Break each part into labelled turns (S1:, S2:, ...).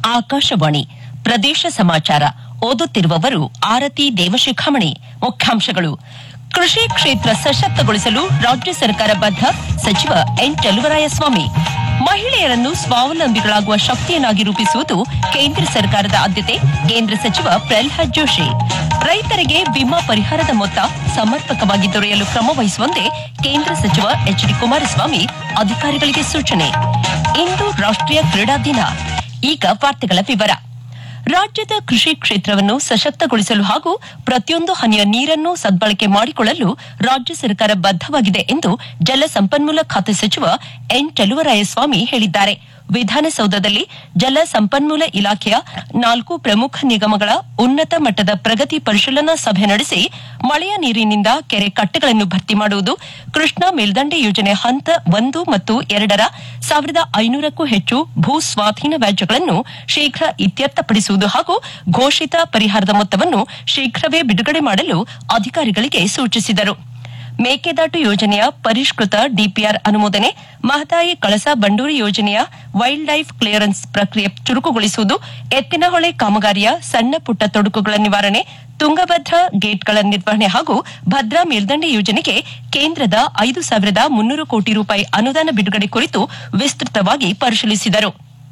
S1: ಆಕಾಶವಾಣಿ ಪ್ರದೇಶ ಸಮಾಚಾರ ಓದುತ್ತಿರುವವರು ಆರತಿ ದೇವಶಿಖಾಮಣಿ ಮುಖ್ಯಾಂಶಗಳು ಕೃಷಿ ಕ್ಷೇತ್ರ ಸಶಕ್ತಗೊಳಿಸಲು ರಾಜ್ಯ ಸರ್ಕಾರ ಬದ್ಧ ಸಚಿವ ಎನ್ ಚಲುವರಾಯಸ್ವಾಮಿ ಮಹಿಳೆಯರನ್ನು ಸ್ವಾವಲಂಬಿಗಳಾಗುವ ಶಕ್ತಿಯನ್ನಾಗಿ ರೂಪಿಸುವುದು ಕೇಂದ್ರ ಸರ್ಕಾರದ ಆದ್ಯತೆ ಕೇಂದ್ರ ಸಚಿವ ಪ್ರಹ್ಲಾದ್ ಜೋಶಿ ರೈತರಿಗೆ ವಿಮಾ ಪರಿಹಾರದ ಮೊತ್ತ ಸಮರ್ಪಕವಾಗಿ ದೊರೆಯಲು ಕ್ರಮ ವಹಿಸುವಂತೆ ಕೇಂದ್ರ ಸಚಿವ ಎಚ್ ಡಿ ಕುಮಾರಸ್ವಾಮಿ ಅಧಿಕಾರಿಗಳಿಗೆ ಸೂಚನೆ ಇಂದು ರಾಷ್ಟ್ರೀಯ ಕ್ರೀಡಾ ದಿನ ಈಗ ವಾರ್ತೆಗಳ ವಿವರ ರಾಜ್ಯದ ಕೃಷಿ ಕ್ಷೇತ್ರವನ್ನು ಸಶಕ್ತಗೊಳಿಸಲು ಹಾಗೂ ಪ್ರತಿಯೊಂದು ಹನಿಯ ನೀರನ್ನು ಸದ್ಬಳಕೆ ಮಾಡಿಕೊಳ್ಳಲು ರಾಜ್ಯ ಸರ್ಕಾರ ಬದ್ದವಾಗಿದೆ ಎಂದು ಜಲಸಂಪನ್ಮೂಲ ಖಾತೆ ಸಚಿವ ಎನ್ ಚಲುವರಾಯಸ್ವಾಮಿ ಹೇಳಿದ್ದಾರೆ ವಿಧಾನಸೌಧದಲ್ಲಿ ಜಲ ಸಂಪನ್ಮೂಲ ಇಲಾಖೆಯ ನಾಲ್ಕು ಪ್ರಮುಖ ನಿಗಮಗಳ ಉನ್ನತ ಮಟ್ಟದ ಪ್ರಗತಿ ಪರಿಶೀಲನಾ ಸಭೆ ನಡೆಸಿ ಮಳೆಯ ನೀರಿನಿಂದ ಕೆರೆ ಕಟ್ಟೆಗಳನ್ನು ಭರ್ತಿ ಮಾಡುವುದು ಕೃಷ್ಣಾ ಮೇಲ್ದಂಡೆ ಯೋಜನೆ ಹಂತ ಒಂದು ಮತ್ತು ಎರಡರ ಸಾವಿರದ ಐನೂರಕ್ಕೂ ಹೆಚ್ಚು ಭೂ ಸ್ವಾಧೀನ ವ್ಯಾಜ್ಯಗಳನ್ನು ಶೀಘ್ರ ಇತ್ಯರ್ಥಪಡಿಸುವುದು ಹಾಗೂ ಘೋಷಿತ ಪರಿಹಾರದ ಮೊತ್ತವನ್ನು ಶೀಘ್ರವೇ ಬಿಡುಗಡೆ ಮಾಡಲು ಅಧಿಕಾರಿಗಳಿಗೆ ಸೂಚಿಸಿದರು ಮೇಕೆದಾಟು ಯೋಜನೆಯ ಪರಿಷ್ಕೃತ ಡಿಪಿಆರ್ ಅನುಮೋದನೆ ಮಹದಾಯಿ ಕಳಸಾ ಬಂಡೂರಿ ಯೋಜನೆಯ ವೈಲ್ಡ್ ಲೈಫ್ ಕ್ಲಿಯರೆನ್ಸ್ ಪ್ರಕ್ರಿಯೆ ಚುರುಕುಗೊಳಿಸುವುದು ಎತ್ತಿನಹೊಳೆ ಕಾಮಗಾರಿಯ ಸಣ್ಣ ಪುಟ್ಟ ತೊಡಕುಗಳ ನಿವಾರಣೆ ತುಂಗಭದ್ರಾ ಗೇಟ್ಗಳ ನಿರ್ವಹಣೆ ಹಾಗೂ ಭದ್ರಾ ಮೇಲ್ದಂಡೆ ಯೋಜನೆಗೆ ಕೇಂದ್ರದ ಐದು ಸಾವಿರದ ಮುನ್ನೂರು ಕೋಟಿ ರೂಪಾಯಿ ಅನುದಾನ ಬಿಡುಗಡೆ ಕುರಿತು ವಿಸ್ತೃತವಾಗಿ ಪರಿಶೀಲಿಸಿದರು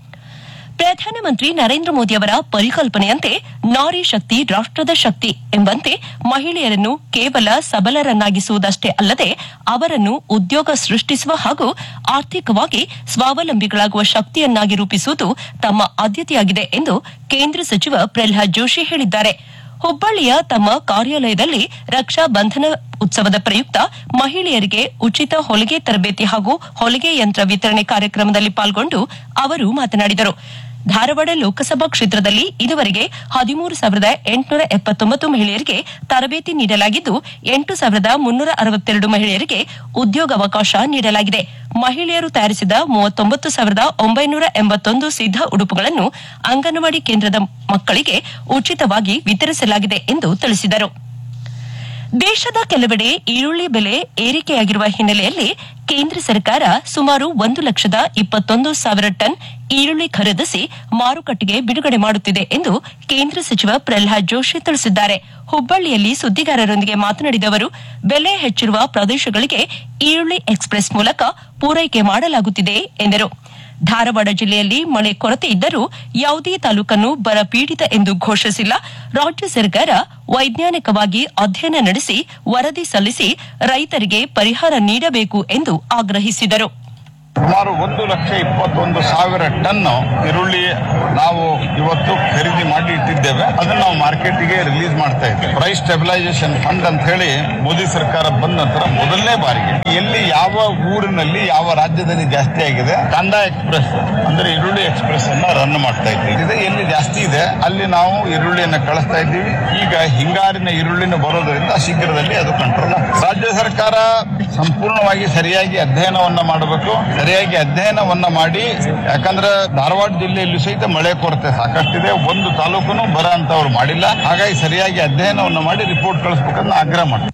S1: ಪ್ರಧಾನಮಂತ್ರಿ ನರೇಂದ್ರ ಮೋದಿ ಅವರ ಪರಿಕಲ್ಪನೆಯಂತೆ ನಾರಿ ಶಕ್ತಿ ರಾಷ್ಟದ ಶಕ್ತಿ ಎಂಬಂತೆ ಮಹಿಳೆಯರನ್ನು ಕೇವಲ ಸಬಲರನ್ನಾಗಿಸುವುದಷ್ಟೇ ಅಲ್ಲದೆ ಅವರನ್ನು ಉದ್ಯೋಗ ಸೃಷ್ಟಿಸುವ ಹಾಗೂ ಆರ್ಥಿಕವಾಗಿ ಸ್ವಾವಲಂಬಿಗಳಾಗುವ ಶಕ್ತಿಯನ್ನಾಗಿ ರೂಪಿಸುವುದು ತಮ್ಮ ಆದ್ಯತೆಯಾಗಿದೆ ಎಂದು ಕೇಂದ್ರ ಸಚಿವ ಪ್ರಹ್ಲಾದ್ ಜೋಶಿ ಹೇಳಿದ್ದಾರೆ ಹುಬ್ಬಳ್ಳಿಯ ತಮ್ಮ ಕಾರ್ಯಾಲಯದಲ್ಲಿ ರಕ್ಷಾ ಬಂಧನ ಉತ್ಸವದ ಪ್ರಯುಕ್ತ ಮಹಿಳೆಯರಿಗೆ ಉಚಿತ ಹೊಲಿಗೆ ತರಬೇತಿ ಹಾಗೂ ಹೊಲಿಗೆ ಯಂತ್ರ ವಿತರಣೆ ಕಾರ್ಯಕ್ರಮದಲ್ಲಿ ಪಾಲ್ಗೊಂಡು ಅವರು ಮಾತನಾಡಿದರು ಧಾರವಾಡ ಲೋಕಸಭಾ ಕ್ಷೇತ್ರದಲ್ಲಿ ಇದುವರೆಗೆ ಹದಿಮೂರು ಸಾವಿರದ ಎಂಟುನೂರ ಎಪ್ಪತ್ತೊಂಬತ್ತು ಮಹಿಳೆಯರಿಗೆ ತರಬೇತಿ ನೀಡಲಾಗಿದ್ದು ಎಂಟು ಸಾವಿರದ ಮುನ್ನೂರ ಅರವತ್ತೆರಡು ಮಹಿಳೆಯರಿಗೆ ಉದ್ಯೋಗಾವಕಾಶ ನೀಡಲಾಗಿದೆ ಮಹಿಳೆಯರು ತಯಾರಿಸಿದ ಮೂವತ್ತೊಂಬತ್ತು ಸಾವಿರದ ಒಂಬೈನೂರ ಎಂಬತ್ತೊಂದು ಸಿದ್ಧ ಉಡುಪುಗಳನ್ನು ಅಂಗನವಾಡಿ ಕೇಂದ್ರದ ಮಕ್ಕಳಿಗೆ ಉಚಿತವಾಗಿ ವಿತರಿಸಲಾಗಿದೆ ಎಂದು ತಿಳಿಸಿದರು ದೇಶದ ಕೆಲವೆಡೆ ಈರುಳ್ಳಿ ಬೆಲೆ ಏರಿಕೆಯಾಗಿರುವ ಹಿನ್ನೆಲೆಯಲ್ಲಿ ಕೇಂದ್ರ ಸರ್ಕಾರ ಸುಮಾರು ಒಂದು ಲಕ್ಷದ ಇಪ್ಪತ್ತೊಂದು ಸಾವಿರ ಟನ್ ಈರುಳ್ಳಿ ಖರೀದಿಸಿ ಮಾರುಕಟ್ಟೆಗೆ ಬಿಡುಗಡೆ ಮಾಡುತ್ತಿದೆ ಎಂದು ಕೇಂದ್ರ ಸಚಿವ ಪ್ರಹ್ಲಾದ್ ಜೋಶಿ ತಿಳಿಸಿದ್ದಾರೆ ಹುಬ್ಬಳ್ಳಿಯಲ್ಲಿ ಸುದ್ದಿಗಾರರೊಂದಿಗೆ ಮಾತನಾಡಿದ ಅವರು ಬೆಲೆ ಹೆಚ್ಚಿರುವ ಪ್ರದೇಶಗಳಿಗೆ ಈರುಳ್ಳಿ ಎಕ್ಸ್ಪ್ರೆಸ್ ಮೂಲಕ ಪೂರೈಕೆ ಮಾಡಲಾಗುತ್ತಿದೆ ಎಂದರು ಧಾರವಾಡ ಜಿಲ್ಲೆಯಲ್ಲಿ ಮಳೆ ಕೊರತೆ ಇದ್ದರೂ ಯಾವುದೇ ತಾಲೂಕನ್ನು ಬರ ಪೀಡಿತ ಎಂದು ಘೋಷಿಸಿಲ್ಲ ರಾಜ್ಯ ಸರ್ಕಾರ ವೈಜ್ಞಾನಿಕವಾಗಿ ಅಧ್ಯಯನ ನಡೆಸಿ ವರದಿ ಸಲ್ಲಿಸಿ ರೈತರಿಗೆ ಪರಿಹಾರ ನೀಡಬೇಕು ಎಂದು ಆಗ್ರಹಿಸಿದರು
S2: ಸುಮಾರು ಒಂದು ಲಕ್ಷ ಇಪ್ಪತ್ತೊಂದು ಸಾವಿರ ಟನ್ ಈರುಳ್ಳಿ ನಾವು ಇವತ್ತು ಖರೀದಿ ಮಾಡಿ ಇಟ್ಟಿದ್ದೇವೆ ಅದನ್ನ ನಾವು ಮಾರ್ಕೆಟ್ಗೆ ರಿಲೀಸ್ ಮಾಡ್ತಾ ಇದ್ದೇವೆ ಪ್ರೈಸ್ ಸ್ಟೆಬಿಲೈಸೇಷನ್ ಫಂಡ್ ಅಂತ ಹೇಳಿ ಮೋದಿ ಸರ್ಕಾರ ಬಂದ ನಂತರ ಮೊದಲನೇ ಬಾರಿಗೆ ಎಲ್ಲಿ ಯಾವ ಊರಿನಲ್ಲಿ ಯಾವ ರಾಜ್ಯದಲ್ಲಿ ಜಾಸ್ತಿ ಆಗಿದೆ ಕಾಂಡಾ ಎಕ್ಸ್ಪ್ರೆಸ್ ಅಂದ್ರೆ ಈರುಳ್ಳಿ ಎಕ್ಸ್ಪ್ರೆಸ್ ಅನ್ನ ರನ್ ಮಾಡ್ತಾ ಇದ್ದೀವಿ ಇದು ಎಲ್ಲಿ ಜಾಸ್ತಿ ಇದೆ ಅಲ್ಲಿ ನಾವು ಈರುಳ್ಳಿಯನ್ನು ಕಳಿಸ್ತಾ ಇದ್ದೀವಿ ಈಗ ಹಿಂಗಾರಿನ ಈರುಳ್ಳಿನ ಬರೋದ್ರಿಂದ ಶೀಘ್ರದಲ್ಲಿ ಅದು ಕಂಟ್ರೋಲ್ ರಾಜ್ಯ ಸರ್ಕಾರ ಸಂಪೂರ್ಣವಾಗಿ ಸರಿಯಾಗಿ ಅಧ್ಯಯನವನ್ನ ಮಾಡಬೇಕು ಸರಿಯಾಗಿ ಅಧ್ಯಯನವನ್ನ ಮಾಡಿ ಯಾಕಂದ್ರೆ ಧಾರವಾಡ ಜಿಲ್ಲೆಯಲ್ಲಿ ಸಹಿತ ಮಳೆ ಕೊರತೆ ಸಾಕಷ್ಟಿದೆ ಒಂದು ತಾಲೂಕನ್ನು ಬರ ಅಂತ ಅವ್ರು ಮಾಡಿಲ್ಲ ಹಾಗಾಗಿ ಸರಿಯಾಗಿ ಅಧ್ಯಯನವನ್ನ ಮಾಡಿ ರಿಪೋರ್ಟ್ ಕಳಿಸ್ಬೇಕಂತ ಆಗ್ರಹ ಮಾಡ್ತಾರೆ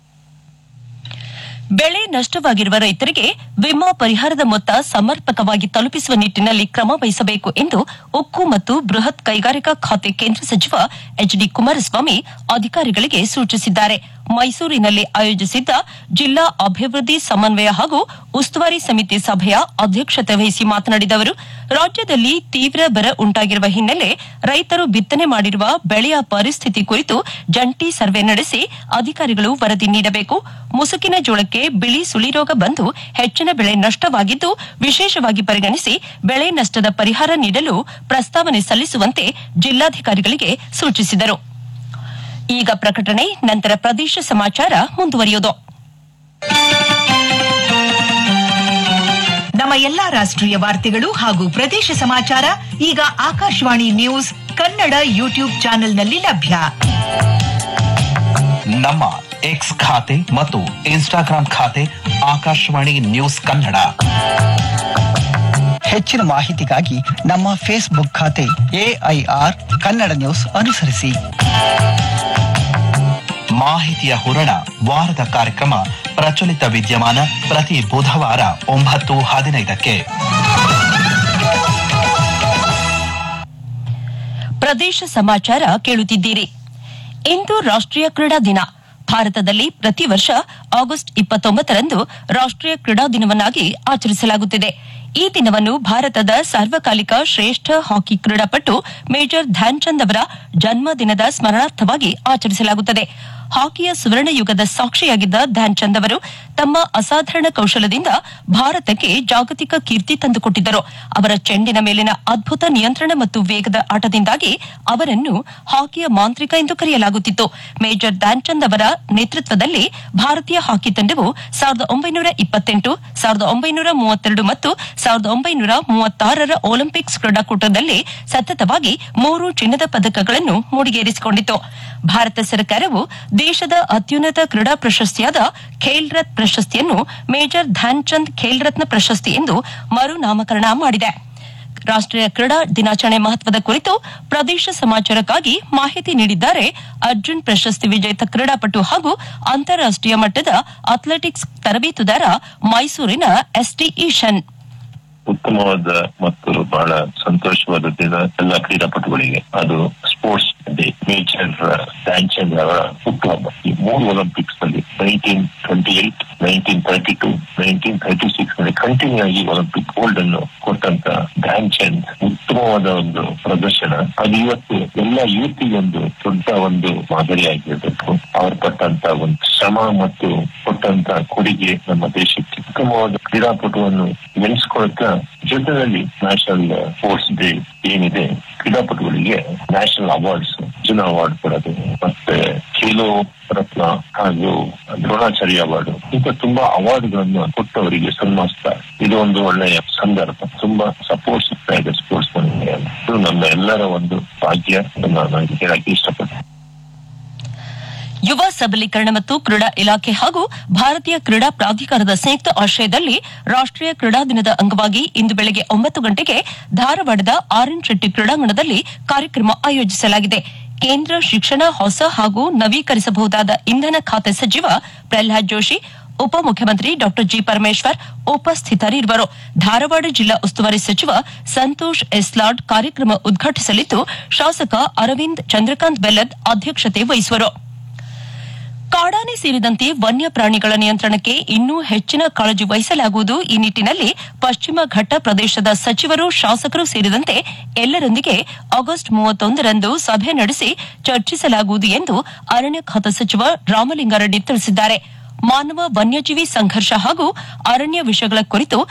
S1: ಬೆಳೆ ನಷ್ಟವಾಗಿರುವ ರೈತರಿಗೆ ವಿಮಾ ಪರಿಹಾರದ ಮೊತ್ತ ಸಮರ್ಪಕವಾಗಿ ತಲುಪಿಸುವ ನಿಟ್ಟಿನಲ್ಲಿ ಕ್ರಮ ವಹಿಸಬೇಕು ಎಂದು ಉಕ್ಕು ಮತ್ತು ಬೃಹತ್ ಕೈಗಾರಿಕಾ ಖಾತೆ ಕೇಂದ್ರ ಸಚಿವ ಎಚ್ ಡಿ ಕುಮಾರಸ್ವಾಮಿ ಅಧಿಕಾರಿಗಳಿಗೆ ಸೂಚಿಸಿದ್ದಾರೆ ಮೈಸೂರಿನಲ್ಲಿ ಆಯೋಜಿಸಿದ್ದ ಜಿಲ್ಲಾ ಅಭಿವೃದ್ಧಿ ಸಮನ್ವಯ ಹಾಗೂ ಉಸ್ತುವಾರಿ ಸಮಿತಿ ಸಭೆಯ ಅಧ್ಯಕ್ಷತೆ ವಹಿಸಿ ಮಾತನಾಡಿದ ಅವರು ರಾಜ್ಯದಲ್ಲಿ ತೀವ್ರ ಬರ ಉಂಟಾಗಿರುವ ಹಿನ್ನೆಲೆ ರೈತರು ಬಿತ್ತನೆ ಮಾಡಿರುವ ಬೆಳೆಯ ಪರಿಸ್ಥಿತಿ ಕುರಿತು ಜಂಟಿ ಸರ್ವೆ ನಡೆಸಿ ಅಧಿಕಾರಿಗಳು ವರದಿ ನೀಡಬೇಕು ಮುಸುಕಿನ ಜೋಳಕ್ಕೆ ಬಿಳಿ ಸುಳಿ ರೋಗ ಬಂದು ಹೆಚ್ಚಿನ ಬೆಳೆ ನಷ್ಟವಾಗಿದ್ದು ವಿಶೇಷವಾಗಿ ಪರಿಗಣಿಸಿ ಬೆಳೆ ನಷ್ಟದ ಪರಿಹಾರ ನೀಡಲು ಪ್ರಸ್ತಾವನೆ ಸಲ್ಲಿಸುವಂತೆ ಜಿಲ್ಲಾಧಿಕಾರಿಗಳಿಗೆ ಸೂಚಿಸಿದರು ಈಗ ಪ್ರಕಟಣೆ ನಂತರ ಪ್ರದೇಶ ಸಮಾಚಾರ ಮುಂದುವರಿಯುವುದು
S3: ನಮ್ಮ ಎಲ್ಲಾ ರಾಷ್ಟ್ರೀಯ ವಾರ್ತೆಗಳು ಹಾಗೂ ಪ್ರದೇಶ ಸಮಾಚಾರ ಈಗ ಆಕಾಶವಾಣಿ ನ್ಯೂಸ್ ಕನ್ನಡ ಯೂಟ್ಯೂಬ್ ಚಾನೆಲ್ನಲ್ಲಿ ಲಭ್ಯ
S4: ನಮ್ಮ ಎಕ್ಸ್ ಖಾತೆ ಮತ್ತು ಇನ್ಸ್ಟಾಗ್ರಾಂ ಖಾತೆ ಆಕಾಶವಾಣಿ ನ್ಯೂಸ್ ಕನ್ನಡ
S5: ಹೆಚ್ಚಿನ ಮಾಹಿತಿಗಾಗಿ ನಮ್ಮ ಫೇಸ್ಬುಕ್ ಖಾತೆ ಎಐಆರ್ ಕನ್ನಡ ನ್ಯೂಸ್ ಅನುಸರಿಸಿ
S4: ಮಾಹಿತಿಯ ಹೂರಣ ವಾರದ ಕಾರ್ಯಕ್ರಮ ಪ್ರಚಲಿತ ವಿದ್ಯಮಾನ ಪ್ರತಿ ಬುಧವಾರ ಒಂಬತ್ತು ಹದಿನೈದಕ್ಕೆ
S1: ಪ್ರದೇಶ ಸಮಾಚಾರ ಕೇಳುತ್ತಿದ್ದೀರಿ ಇಂದು ರಾಷ್ಟ್ರೀಯ ಕ್ರೀಡಾ ದಿನ ಭಾರತದಲ್ಲಿ ಪ್ರತಿ ವರ್ಷ ಆಗಸ್ಟ್ ಇಪ್ಪತ್ತೊಂಬತ್ತರಂದು ರಾಷ್ಟ್ರೀಯ ಕ್ರೀಡಾ ದಿನವನ್ನಾಗಿ ಆಚರಿಸಲಾಗುತ್ತಿದೆ ಈ ದಿನವನ್ನು ಭಾರತದ ಸಾರ್ವಕಾಲಿಕ ಶ್ರೇಷ್ಠ ಹಾಕಿ ಕ್ರೀಡಾಪಟು ಮೇಜರ್ ಧ್ಯಾನ್ ಚಂದ್ ಅವರ ಜನ್ಮ ದಿನದ ಸ್ಮರಣಾರ್ಥವಾಗಿ ಆಚರಿಸಲಾಗುತ್ತದೆ ಹಾಕಿಯ ಸುವರ್ಣ ಯುಗದ ಸಾಕ್ಷಿಯಾಗಿದ್ದ ಧ್ಯಾನ್ ಚಂದ್ ಅವರು ತಮ್ಮ ಅಸಾಧಾರಣ ಕೌಶಲದಿಂದ ಭಾರತಕ್ಕೆ ಜಾಗತಿಕ ಕೀರ್ತಿ ತಂದುಕೊಟ್ಟಿದ್ದರು ಅವರ ಚೆಂಡಿನ ಮೇಲಿನ ಅದ್ಭುತ ನಿಯಂತ್ರಣ ಮತ್ತು ವೇಗದ ಆಟದಿಂದಾಗಿ ಅವರನ್ನು ಹಾಕಿಯ ಮಾಂತ್ರಿಕ ಎಂದು ಕರೆಯಲಾಗುತ್ತಿತ್ತು ಮೇಜರ್ ಧ್ಯಾನ್ ಚಂದ್ ಅವರ ನೇತೃತ್ವದಲ್ಲಿ ಭಾರತೀಯ ಹಾಕಿ ತಂಡವು ಸಾವಿರದ ಒಂಬೈನೂರ ಇಪ್ಪತ್ತೆಂಟು ಸಾವಿರದ ಒಂಬೈನೂರ ಮೂವತ್ತೆರಡು ಮತ್ತು ಸಾವಿರದ ಒಂಬೈನೂರ ಮೂವತ್ತಾರರ ಒಲಿಂಪಿಕ್ಸ್ ಕ್ರೀಡಾಕೂಟದಲ್ಲಿ ಸತತವಾಗಿ ಮೂರು ಚಿನ್ನದ ಪದಕಗಳನ್ನು ಮುಡಿಗೇರಿಸಿಕೊಂಡಿತು ಭಾರತ ಸರ್ಕಾರವು ದೇಶದ ಅತ್ಯುನ್ನತ ಕ್ರೀಡಾ ಪ್ರಶಸ್ತಿಯಾದ ಖೇಲ್ ರತ್ನ ಪ್ರಶಸ್ತಿಯನ್ನು ಮೇಜರ್ ಧ್ಯಾನ್ ಚಂದ್ ಖೇಲ್ ರತ್ನ ಪ್ರಶಸ್ತಿ ಎಂದು ಮರುನಾಮಕರಣ ಮಾಡಿದೆ ರಾಷ್ಟ್ರೀಯ ಕ್ರೀಡಾ ದಿನಾಚರಣೆ ಮಹತ್ವದ ಕುರಿತು ಪ್ರದೇಶ ಸಮಾಚಾರಕ್ಕಾಗಿ ಮಾಹಿತಿ ನೀಡಿದ್ದಾರೆ ಅರ್ಜುನ್ ಪ್ರಶಸ್ತಿ ವಿಜೇತ ಕ್ರೀಡಾಪಟು ಹಾಗೂ ಅಂತಾರಾಷ್ಟೀಯ ಮಟ್ಟದ ಅಥ್ಲೆಟಿಕ್ಸ್ ತರಬೇತುದಾರ ಮೈಸೂರಿನ ಎಸ್ಟಿ ಈಶನ್
S6: ಉತ್ತಮವಾದ ಮತ್ತು ಬಹಳ ಸಂತೋಷವಾದ ದಿನ ಎಲ್ಲ ಕ್ರೀಡಾಪಟುಗಳಿಗೆ ಅದು ಸ್ಪೋರ್ಟ್ಸ್ ಡೇ ಮೇಜರ್ ಧ್ಯಾನ್ಚಂದ್ ಅವರ ಹುಟ್ಟುಹಬ್ಬ ಈ ಮೂರು ಒಲಿಂಪಿಕ್ಸ್ ನಲ್ಲಿ nineteen twenty eight nineteen thirty two nineteen thirty six ನಲ್ಲಿ ಕಂಟಿನ್ಯೂ ಆಗಿ ಒಲಿಂಪಿಕ್ ಗೋಲ್ಡ್ ಅನ್ನು ಕೊಟ್ಟಂತ ಧ್ಯಾನ್ಚಂದ್ ಉತ್ತಮವಾದ ಒಂದು ಪ್ರದರ್ಶನ ಅದು ಇವತ್ತು ಎಲ್ಲ ಯೂತ್ಗೆ ಒಂದು ದೊಡ್ಡ ಒಂದು ಮಾದರಿಯಾಗಿರಬೇಕು ಅವರು ಪಟ್ಟಂತ ಒಂದು ಶ್ರಮ ಮತ್ತು ಕೊಟ್ಟಂತ ಕೊಡುಗೆ ನಮ್ಮ ದೇಶಕ್ಕೆ ಉತ್ತಮವಾದ ಕ್ರೀಡಾಪಟುವನ್ನು ನೆನೆಸ್ಕೊಳ್ತಾ ಜೊತೆಯಲ್ಲಿ ನ್ಯಾಷನಲ್ ಸ್ಪೋರ್ಟ್ಸ್ ಡೇ ಏನಿದೆ ಕ್ರೀಡಾಪಟುಗಳಿಗೆ ನ್ಯಾಷನಲ್ ಅವಾರ್ಡ್ಸ್ ಅರ್ಜುನ ಅವಾರ್ಡ್ ಕೊಡೋದು ಮತ್ತೆ ಖೇಲೋ ರತ್ನ ಹಾಗೂ ದ್ರೋಣಾಚಾರ್ಯ ಅವಾರ್ಡ್ ಇಂಥ ತುಂಬಾ ಅವಾರ್ಡ್ಗಳನ್ನು ಕೊಟ್ಟವರಿಗೆ ಸನ್ಮಾನಿಸ್ತಾರೆ ಇದು ಒಂದು ಒಳ್ಳೆಯ ಸಂದರ್ಭ ತುಂಬಾ ಸಪೋರ್ಟ್ ಸಿಗ್ತಾ ಇದೆ ಸ್ಪೋರ್ಟ್ಸ್ ಮನೆಗೆ ಇದು ನಮ್ಮ ಎಲ್ಲರ ಒಂದು ಭಾಗ್ಯ ಅಂತ ನಾನು ಹೇಳಕ್ಕೆ ಇಷ್ಟಪಡ್ತೀನಿ
S1: ಯುವ ಸಬಲೀಕರಣ ಮತ್ತು ಕ್ರೀಡಾ ಇಲಾಖೆ ಹಾಗೂ ಭಾರತೀಯ ಕ್ರೀಡಾ ಪ್ರಾಧಿಕಾರದ ಸಂಯುಕ್ತ ಆಶ್ರಯದಲ್ಲಿ ರಾಷ್ಟ್ರೀಯ ಕ್ರೀಡಾ ದಿನದ ಅಂಗವಾಗಿ ಇಂದು ಬೆಳಗ್ಗೆ ಒಂಬತ್ತು ಗಂಟೆಗೆ ಧಾರವಾಡದ ಆರ್ ಎನ್ ಶೆಟ್ಟಿ ಕ್ರೀಡಾಂಗಣದಲ್ಲಿ ಕಾರ್ಯಕ್ರಮ ಆಯೋಜಿಸಲಾಗಿದೆ ಕೇಂದ್ರ ಶಿಕ್ಷಣ ಹೊಸ ಹಾಗೂ ನವೀಕರಿಸಬಹುದಾದ ಇಂಧನ ಖಾತೆ ಸಚಿವ ಪ್ರಹ್ಲಾದ್ ಜೋಶಿ ಉಪಮುಖ್ಯಮಂತ್ರಿ ಡಾ ಜಿ ಪರಮೇಶ್ವರ್ ಉಪಸ್ಥಿತರಿರುವರು ಧಾರವಾಡ ಜಿಲ್ಲಾ ಉಸ್ತುವಾರಿ ಸಚಿವ ಸಂತೋಷ್ ಎಸ್ಲಾಡ್ ಕಾರ್ಯಕ್ರಮ ಉದ್ಘಾಟಿಸಲಿದ್ದು ಶಾಸಕ ಅರವಿಂದ್ ಚಂದ್ರಕಾಂತ್ ಬೆಲ್ಲದ್ ಅಧ್ಯಕ್ಷತೆ ವಹಿಸುವರು ಕಾಡಾನೆ ಸೇರಿದಂತೆ ವನ್ಯ ಪ್ರಾಣಿಗಳ ನಿಯಂತ್ರಣಕ್ಕೆ ಇನ್ನೂ ಹೆಚ್ಚಿನ ಕಾಳಜಿ ವಹಿಸಲಾಗುವುದು ಈ ನಿಟ್ಟಿನಲ್ಲಿ ಪಶ್ಚಿಮ ಘಟ್ಟ ಪ್ರದೇಶದ ಸಚಿವರು ಶಾಸಕರು ಸೇರಿದಂತೆ ಎಲ್ಲರೊಂದಿಗೆ ಆಗಸ್ಟ್ ಮೂವತ್ತೊಂದರಂದು ಸಭೆ ನಡೆಸಿ ಚರ್ಚಿಸಲಾಗುವುದು ಎಂದು ಅರಣ್ಯ ಖಾತೆ ಸಚಿವ ರಾಮಲಿಂಗಾರೆಡ್ಡಿ ತಿಳಿಸಿದ್ದಾರೆ ಮಾನವ ವನ್ಯಜೀವಿ ಸಂಘರ್ಷ ಹಾಗೂ ಅರಣ್ಯ ವಿಷಯಗಳ ಕುರಿತು